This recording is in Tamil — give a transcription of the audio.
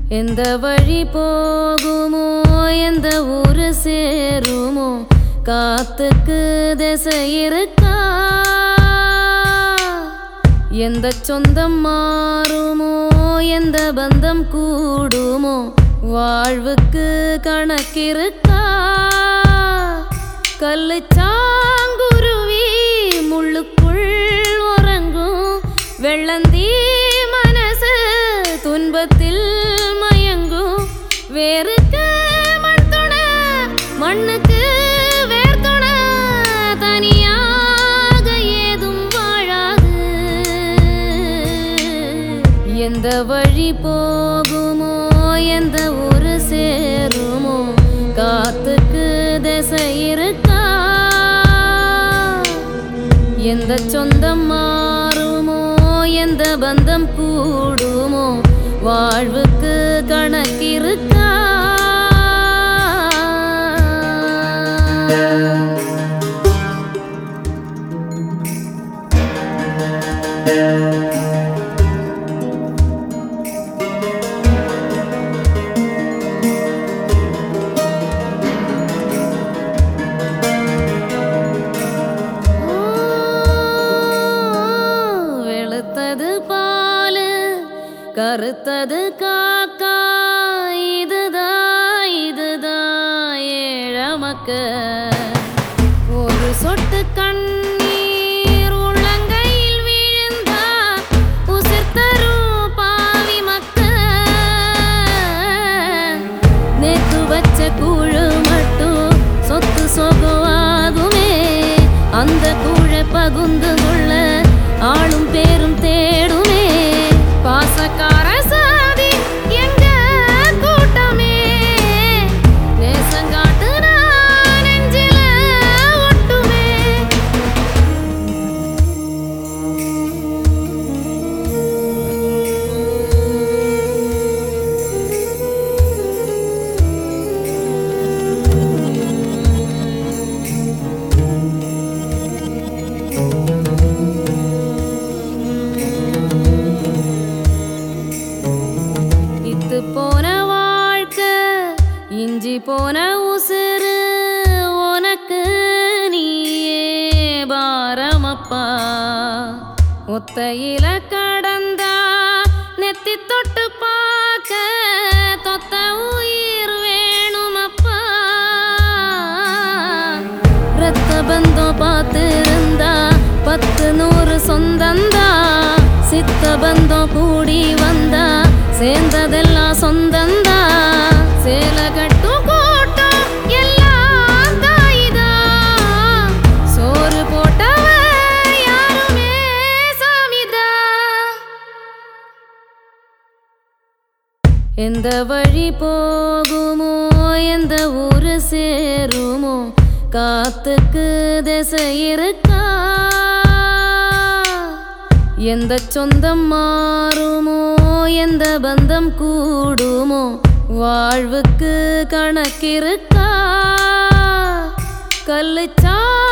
எந்த வழி போகுமோ எந்த ஊரு சேருமோ காத்துக்கு திசை இருக்கா எந்த சொந்தம் மாறுமோ எந்த பந்தம் கூடுமோ வாழ்வுக்கு கணக்கிருக்கா கல்லு சாங்குருவி முள்ளுக்குள் உறங்கும் வெள்ளந்தி மனசு துன்பத்தில் மயங்கும் வேருக்கு மண் துண மண்ணுக்கு வேர் துண தனியாக ஏதும் வாழாது எந்த வழி போகுமோ எந்த ஊரு சேருமோ காத்துக்கு திசை இருக்கா எந்த சொந்தம் மாறுமோ எந்த பந்தம் கூடுமோ வாழ்வுக்கு கணக்கிருக்கா வெளுத்தது பாலு கருத்தது காக்கா இதுதான் இதுதான் ஏழமக்க ஒரு சொட்டு கண்ணீர் உள்ளங்கையில் விழுந்தா உசிர் தரும் பாவி மக்க நேத்து வச்ச கூழு மட்டும் சொத்து சொகுவாகுமே அந்த கூழ பகுந்து கொள்ள ஆளும் பேரும் தேடுமே பாசக்கார சாதி எங்க கூட்டமே நேசங்காட்டு நான் நெஞ்சில ஒட்டுமே இத்து போன வாழ்க்கை இஞ்சி போன உசுறு உனக்கு நீயே பாரமப்பா ஒத்தையில கடந்தா நெத்தி தொட்டு பார்க்க தொத்த உயிர் வேணுமப்பா ரத்த பந்தம் பார்த்திருந்தா பத்து நூறு சொந்தந்தா சித்த பந்தம் கூடி வந்தா சேர்ந்ததெல்லாம் சொந்தந்தா சேல கட்டும் கூட்டம் எல்லாம் தாயிதா சோறு போட்டவ யாருமே சாமிதா எந்த வழி போகுமோ எந்த ஊரு சேருமோ காத்துக்கு திசை இருக்கா எந்த சொந்தம் மாறுமோ எந்த பந்தம் கூடுமோ வாழ்வுக்கு கணக்கிருக்கா கல்லு சா